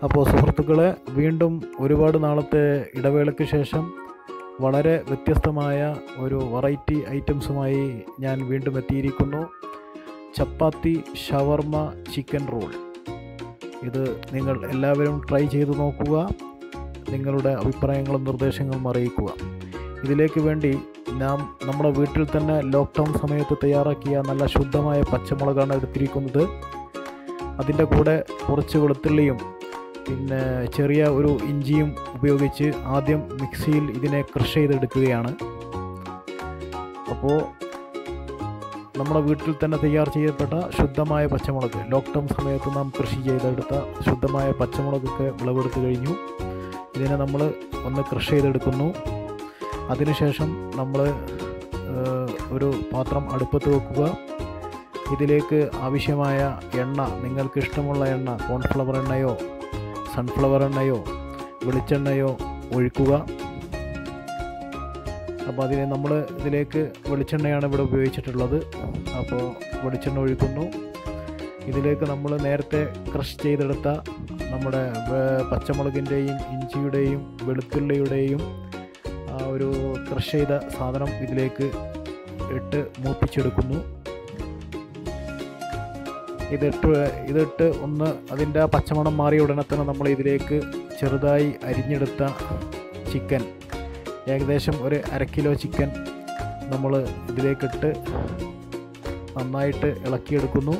അപ്പോൾ സുഹൃത്തുക്കളെ വീണ്ടും ഒരുപാട് നാളത്തെ ഇടവേളയ്ക്ക് ശേഷം വളരെ വ്യത്യസ്തമായ ഒരു വെറൈറ്റി ഐറ്റംസുമായി ഞാൻ വീണ്ടും എത്തിയിരിക്കുന്നു ചപ്പാത്തി ഷവർമ ചിക്കൻ റോൾ ഇത് നിങ്ങൾ എല്ലാവരും ട്രൈ ചെയ്ത് നോക്കുക നിങ്ങളുടെ അഭിപ്രായങ്ങളും നിർദ്ദേശങ്ങളും അറിയിക്കുക ഇതിലേക്ക് വേണ്ടി നാം നമ്മുടെ വീട്ടിൽ തന്നെ ലോക്ക്ഡൗൺ സമയത്ത് തയ്യാറാക്കിയ നല്ല ശുദ്ധമായ പച്ചമുളകാണ് എടുത്തിരിക്കുന്നത് അതിൻ്റെ കൂടെ കുറച്ച് വെളുത്തുള്ളിയും പിന്നെ ചെറിയ ഒരു ഇഞ്ചിയും ഉപയോഗിച്ച് ആദ്യം മിക്സിയിൽ ഇതിനെ ക്രഷ് ചെയ്തെടുക്കുകയാണ് അപ്പോൾ നമ്മുടെ വീട്ടിൽ തന്നെ തയ്യാർ ചെയ്യപ്പെട്ട ശുദ്ധമായ പച്ചമുളക് ലോക്ക്ഡൗൺ സമയത്ത് നാം കൃഷി ചെയ്തെടുത്ത ശുദ്ധമായ പച്ചമുളകൊക്കെ വിളവെടുത്ത് കഴിഞ്ഞു ഇതിനെ നമ്മൾ ഒന്ന് കൃഷി ചെയ്തെടുക്കുന്നു അതിനുശേഷം നമ്മൾ ഒരു പാത്രം അടുപ്പത്ത് വെക്കുക ഇതിലേക്ക് ആവശ്യമായ എണ്ണ നിങ്ങൾക്ക് ഇഷ്ടമുള്ള എണ്ണ കോൺഫ്ലവർ എണ്ണയോ സൺഫ്ലവർ എണ്ണയോ വെളിച്ചെണ്ണയോ ഒഴിക്കുക അപ്പോൾ അതിനെ നമ്മൾ ഇതിലേക്ക് വെളിച്ചെണ്ണയാണ് ഇവിടെ ഉപയോഗിച്ചിട്ടുള്ളത് അപ്പോൾ വെളിച്ചെണ്ണ ഒഴിക്കുന്നു ഇതിലേക്ക് നമ്മൾ നേരത്തെ ക്രഷ് ചെയ്തെടുത്ത നമ്മുടെ പച്ചമുളകിൻ്റെയും ഇഞ്ചിയുടെയും വെളുത്തുള്ളിയുടെയും ആ ഒരു ക്രഷ് ചെയ്ത സാധനം ഇതിലേക്ക് ഇട്ട് മൂപ്പിച്ചെടുക്കുന്നു ഇതിട്ട് ഇതിട്ട് ഒന്ന് അതിൻ്റെ ആ പച്ചമണം മാറിയ ഉടനെ തന്നെ നമ്മൾ ഇതിലേക്ക് ചെറുതായി അരിഞ്ഞെടുത്ത ചിക്കൻ ഏകദേശം ഒരു അര കിലോ ചിക്കൻ നമ്മൾ ഇതിലേക്കിട്ട് നന്നായിട്ട് ഇളക്കിയെടുക്കുന്നു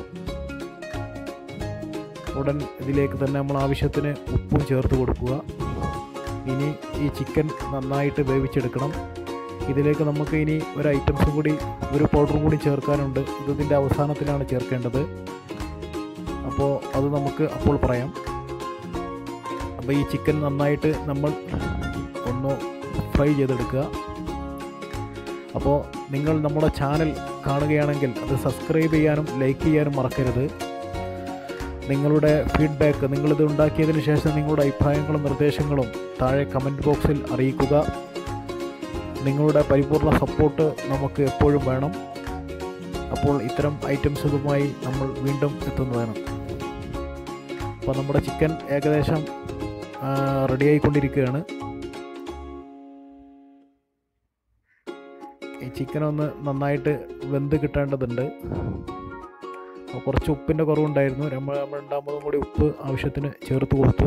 ഉടൻ ഇതിലേക്ക് തന്നെ നമ്മൾ ആവശ്യത്തിന് ഉപ്പും ചേർത്ത് കൊടുക്കുക ഇനി ഈ ചിക്കൻ നന്നായിട്ട് വേവിച്ചെടുക്കണം ഇതിലേക്ക് നമുക്ക് ഇനി ഒരു ഐറ്റംസും കൂടി ഒരു പൗഡറും കൂടി ചേർക്കാനുണ്ട് ഇത് ഇതിൻ്റെ അവസാനത്തിലാണ് ചേർക്കേണ്ടത് അപ്പോൾ അത് നമുക്ക് അപ്പോൾ പറയാം അപ്പോൾ ഈ ചിക്കൻ നന്നായിട്ട് നമ്മൾ ഒന്ന് ഫ്രൈ ചെയ്തെടുക്കുക അപ്പോൾ നിങ്ങൾ നമ്മുടെ ചാനൽ കാണുകയാണെങ്കിൽ അത് സബ്സ്ക്രൈബ് ചെയ്യാനും ലൈക്ക് ചെയ്യാനും മറക്കരുത് നിങ്ങളുടെ ഫീഡ്ബാക്ക് നിങ്ങളിത് ഉണ്ടാക്കിയതിന് ശേഷം നിങ്ങളുടെ അഭിപ്രായങ്ങളും നിർദ്ദേശങ്ങളും താഴെ കമൻറ്റ് ബോക്സിൽ അറിയിക്കുക നിങ്ങളുടെ പരിപൂർണ സപ്പോർട്ട് നമുക്ക് എപ്പോഴും വേണം അപ്പോൾ ഇത്തരം ഐറ്റംസുകളുമായി നമ്മൾ വീണ്ടും എത്തുന്നതാണ് അപ്പോൾ നമ്മുടെ ചിക്കൻ ഏകദേശം റെഡി ആയിക്കൊണ്ടിരിക്കുകയാണ് ഈ ചിക്കൻ ഒന്ന് നന്നായിട്ട് വെന്ത് കിട്ടേണ്ടതുണ്ട് കുറച്ച് ഉപ്പിൻ്റെ കുറവുണ്ടായിരുന്നു നമ്മൾ നമ്മൾ രണ്ടാമതും കൂടി ഉപ്പ് ആവശ്യത്തിന് ചേർത്ത് കൊടുത്തു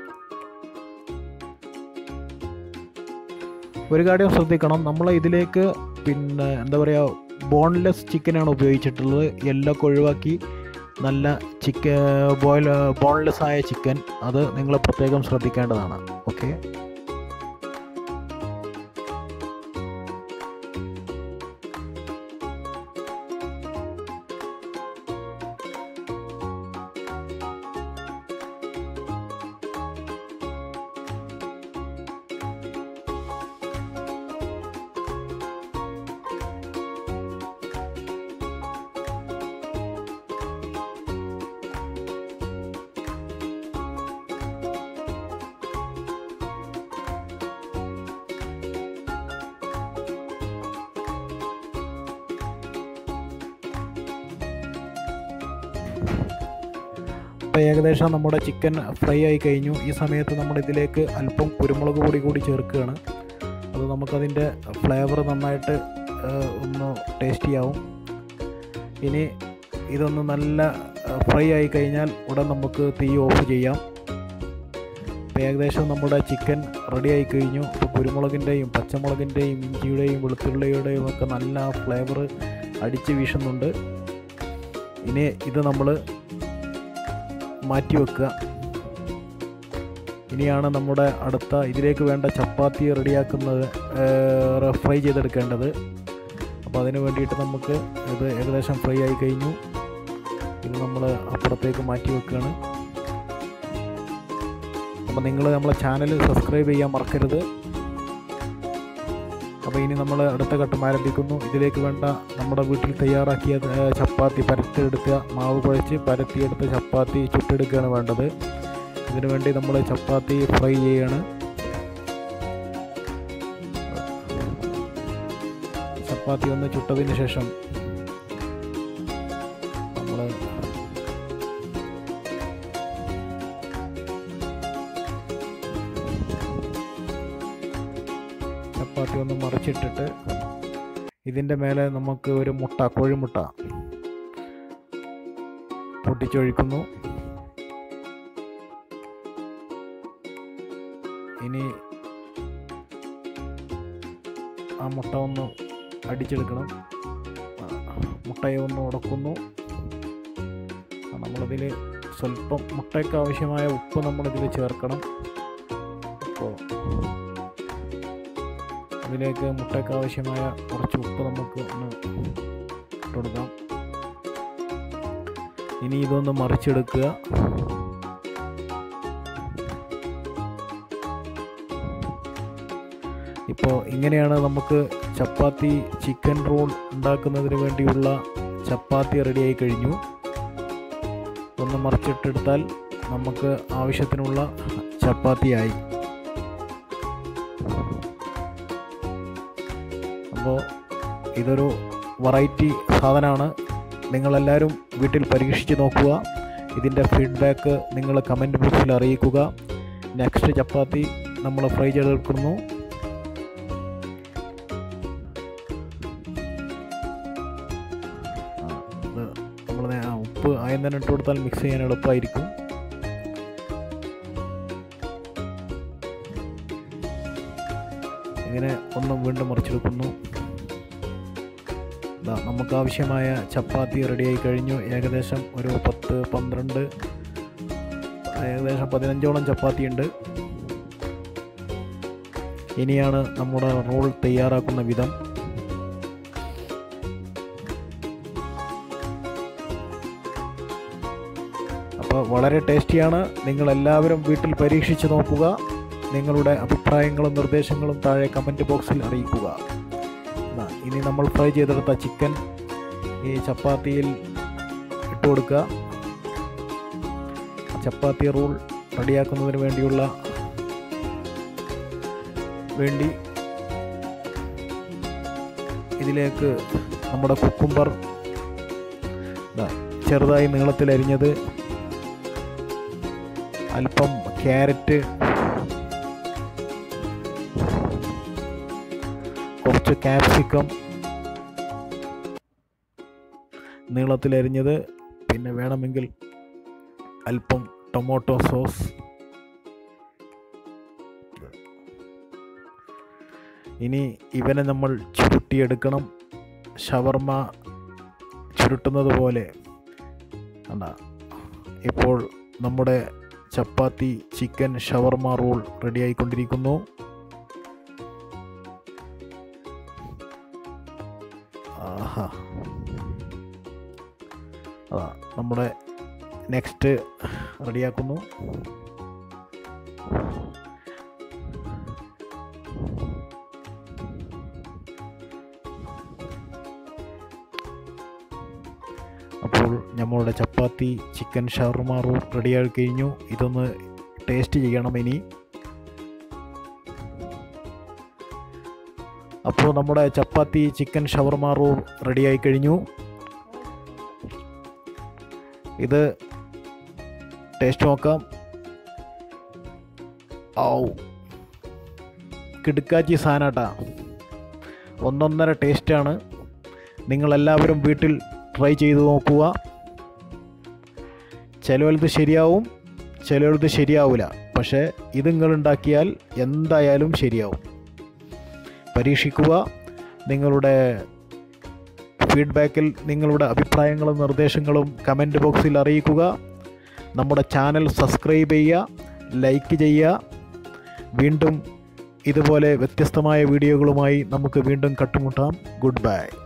ഒരു കാര്യം ശ്രദ്ധിക്കണം നമ്മൾ ഇതിലേക്ക് പിന്നെ എന്താ പറയുക ബോൺലെസ് ചിക്കനാണ് ഉപയോഗിച്ചിട്ടുള്ളത് എല്ലൊക്കെ ഒഴിവാക്കി നല്ല ചിക്കൻ ബോയിൽ ബോൺലെസ് ആയ ചിക്കൻ അത് നിങ്ങൾ പ്രത്യേകം ശ്രദ്ധിക്കേണ്ടതാണ് ഓക്കെ ഇപ്പോൾ ഏകദേശം നമ്മുടെ ചിക്കൻ ഫ്രൈ ആയി കഴിഞ്ഞു ഈ സമയത്ത് നമ്മൾ ഇതിലേക്ക് അല്പം കുരുമുളക് പൊടി കൂടി ചേർക്കുകയാണ് അത് നമുക്കതിൻ്റെ ഫ്ലേവർ നന്നായിട്ട് ഒന്ന് ടേസ്റ്റി ആവും ഇനി ഇതൊന്ന് നല്ല ഫ്രൈ ആയി കഴിഞ്ഞാൽ ഉടൻ നമുക്ക് തീ ഓഫ് ചെയ്യാം ഇപ്പോൾ ഏകദേശം നമ്മുടെ ചിക്കൻ റെഡി ആയി കഴിഞ്ഞു ഇപ്പോൾ കുരുമുളകിൻ്റെയും പച്ചമുളകിൻ്റെയും ഇഞ്ചിയുടെയും വെളുത്തുള്ളിയുടെയും ഒക്കെ നല്ല ഫ്ലേവർ അടിച്ച് വീശുന്നുണ്ട് ഇനി ഇത് നമ്മൾ മാറ്റി വെക്കുക ഇനിയാണ് നമ്മുടെ അടുത്ത ഇതിലേക്ക് വേണ്ട ചപ്പാത്തി റെഡിയാക്കുന്നത് ഫ്രൈ ചെയ്തെടുക്കേണ്ടത് അപ്പോൾ അതിന് വേണ്ടിയിട്ട് നമുക്ക് ഇത് ഏകദേശം ഫ്രൈ ആയി കഴിഞ്ഞു ഇത് നമ്മൾ അപ്പുറത്തേക്ക് മാറ്റി വെക്കുകയാണ് അപ്പോൾ നിങ്ങൾ നമ്മളെ ചാനൽ സബ്സ്ക്രൈബ് ചെയ്യാൻ മറക്കരുത് അപ്പോൾ ഇനി നമ്മൾ അടുത്ത ഘട്ടം ആരംഭിക്കുന്നു ഇതിലേക്ക് വേണ്ട നമ്മുടെ വീട്ടിൽ തയ്യാറാക്കിയ ചപ്പാത്തി പരത്തിയെടുക്കുക മാവ് കുഴച്ച് പരത്തിയെടുത്ത് ചപ്പാത്തി ചുട്ടെടുക്കുകയാണ് വേണ്ടത് ഇതിനു വേണ്ടി നമ്മൾ ചപ്പാത്തി ഫ്രൈ ചെയ്യാണ് ചപ്പാത്തി ഒന്ന് ചുട്ടതിന് ശേഷം നമ്മൾ ചപ്പാത്തി ഒന്ന് മറിച്ചിട്ടിട്ട് ഇതിൻ്റെ മേലെ നമുക്ക് ഒരു മുട്ട കോഴിമുട്ട പൊട്ടിച്ചൊഴിക്കുന്നു ഇനി ആ മുട്ട ഒന്ന് അടിച്ചെടുക്കണം ആ, മുട്ടയെ ഒന്ന് ഉടക്കുന്നു ആ, നമ്മളതിൽ സ്വല്പം മുട്ടയ്ക്ക് ആവശ്യമായ ഉപ്പ് നമ്മളിതിൽ ചേർക്കണം അപ്പോൾ അതിലേക്ക് മുട്ടയ്ക്ക് ആവശ്യമായ കുറച്ച് ഉപ്പ് നമുക്ക് ഒന്ന് ഇട്ടുകൊടുക്കാം ഇനി ഇതൊന്ന് മറിച്ചെടുക്കുക ഇപ്പോൾ ഇങ്ങനെയാണ് നമുക്ക് ചപ്പാത്തി ചിക്കൻ റോൾ ഉണ്ടാക്കുന്നതിന് വേണ്ടിയുള്ള ചപ്പാത്തി റെഡിയായി കഴിഞ്ഞു ഒന്ന് മറിച്ചിട്ടെടുത്താൽ നമുക്ക് ആവശ്യത്തിനുള്ള ചപ്പാത്തിയായി അപ്പോൾ ഇതൊരു വെറൈറ്റി സാധനമാണ് നിങ്ങളെല്ലാവരും വീട്ടിൽ പരീക്ഷിച്ച് നോക്കുക ഇതിൻ്റെ ഫീഡ്ബാക്ക് നിങ്ങൾ കമൻറ്റ് ബോക്സിൽ അറിയിക്കുക നെക്സ്റ്റ് ചപ്പാത്തി നമ്മൾ ഫ്രൈ ചെയ്തെടുക്കുന്നു ആ, ഇത് നമ്മൾ ഉപ്പ് ആദ്യം തന്നെ ഇട്ട് കൊടുത്താൽ മിക്സ് ചെയ്യാൻ എളുപ്പമായിരിക്കും ഇങ്ങനെ ഒന്ന് വീണ്ടും മറിച്ചെടുക്കുന്നു ദാ നമുക്ക് ആവശ്യമായ ചപ്പാത്തി റെഡിയായി കഴിഞ്ഞു ഏകദേശം ഒരു പത്ത് പന്ത്രണ്ട് ഏകദേശം പതിനഞ്ചോളം ചപ്പാത്തി ഉണ്ട് ഇനിയാണ് നമ്മുടെ റോൾ തയ്യാറാക്കുന്ന വിധം അപ്പോൾ വളരെ ടേസ്റ്റിയാണ് നിങ്ങളെല്ലാവരും വീട്ടിൽ പരീക്ഷിച്ച് നോക്കുക നിങ്ങളുടെ അഭിപ്രായങ്ങളും നിർദ്ദേശങ്ങളും താഴെ കമൻറ്റ് ബോക്സിൽ അറിയിക്കുക ദാ, ഇനി നമ്മൾ ഫ്രൈ ചെയ്തെടുത്ത ചിക്കൻ ഈ ചപ്പാത്തിയിൽ ഇട്ട് കൊടുക്കുക ചപ്പാത്തി റോൾ റെഡിയാക്കുന്നതിന് വേണ്ടിയുള്ള വേണ്ടി ഇതിലേക്ക് നമ്മുടെ കുക്കുംബർ ദാ, ചെറുതായി നീളത്തിൽ അരിഞ്ഞത് അല്പം ക്യാരറ്റ് കുറച്ച് ക്യാപ്സിക്കം നീളത്തിലരിഞ്ഞത് പിന്നെ വേണമെങ്കിൽ അല്പം ടൊമാറ്റോ സോസ് ഇനി ഇവനെ നമ്മൾ ചുരുട്ടിയെടുക്കണം ഷവർമ ചുരുട്ടുന്നത് പോലെ കണ്ട ഇപ്പോൾ നമ്മുടെ ചപ്പാത്തി ചിക്കൻ ഷവർമ റോൾ റെഡിയായിക്കൊണ്ടിരിക്കുന്നു ആഹാ അതാ നമ്മുടെ നെക്സ്റ്റ് റെഡിയാക്കുന്നു അപ്പോൾ നമ്മളുടെ ചപ്പാത്തി ചിക്കൻ ഷവർമ റോൾ റെഡിയായി കഴിഞ്ഞു ഇതൊന്ന് ടേസ്റ്റ് ചെയ്യണം ഇനി അപ്പോൾ നമ്മുടെ ചപ്പാത്തി ചിക്കൻ ഷവർമ റോൾ റെഡിയായി കഴിഞ്ഞു ഇത് ടേസ്റ്റ് നോക്കാം ഔ കിടുക്കാച്ചി സാധനട്ടാ ഒന്നൊന്നര ടേസ്റ്റാണ് നിങ്ങളെല്ലാവരും വീട്ടിൽ ട്രൈ ചെയ്ത് നോക്കുക ചിലവലത് ശരിയാവും ചിലവലത് ശരിയാവില്ല പക്ഷേ ഇത് നിങ്ങൾ ഉണ്ടാക്കിയാൽ എന്തായാലും ശരിയാവും പരീക്ഷിക്കുക നിങ്ങളുടെ ഫീഡ്ബാക്കിൽ നിങ്ങളുടെ അഭിപ്രായങ്ങളും നിർദ്ദേശങ്ങളും കമൻറ്റ് ബോക്സിൽ അറിയിക്കുക നമ്മുടെ ചാനൽ സബ്സ്ക്രൈബ് ചെയ്യുക ലൈക്ക് ചെയ്യുക വീണ്ടും ഇതുപോലെ വ്യത്യസ്തമായ വീഡിയോകളുമായി നമുക്ക് വീണ്ടും കട്ടുമുട്ടാം ഗുഡ് ബൈ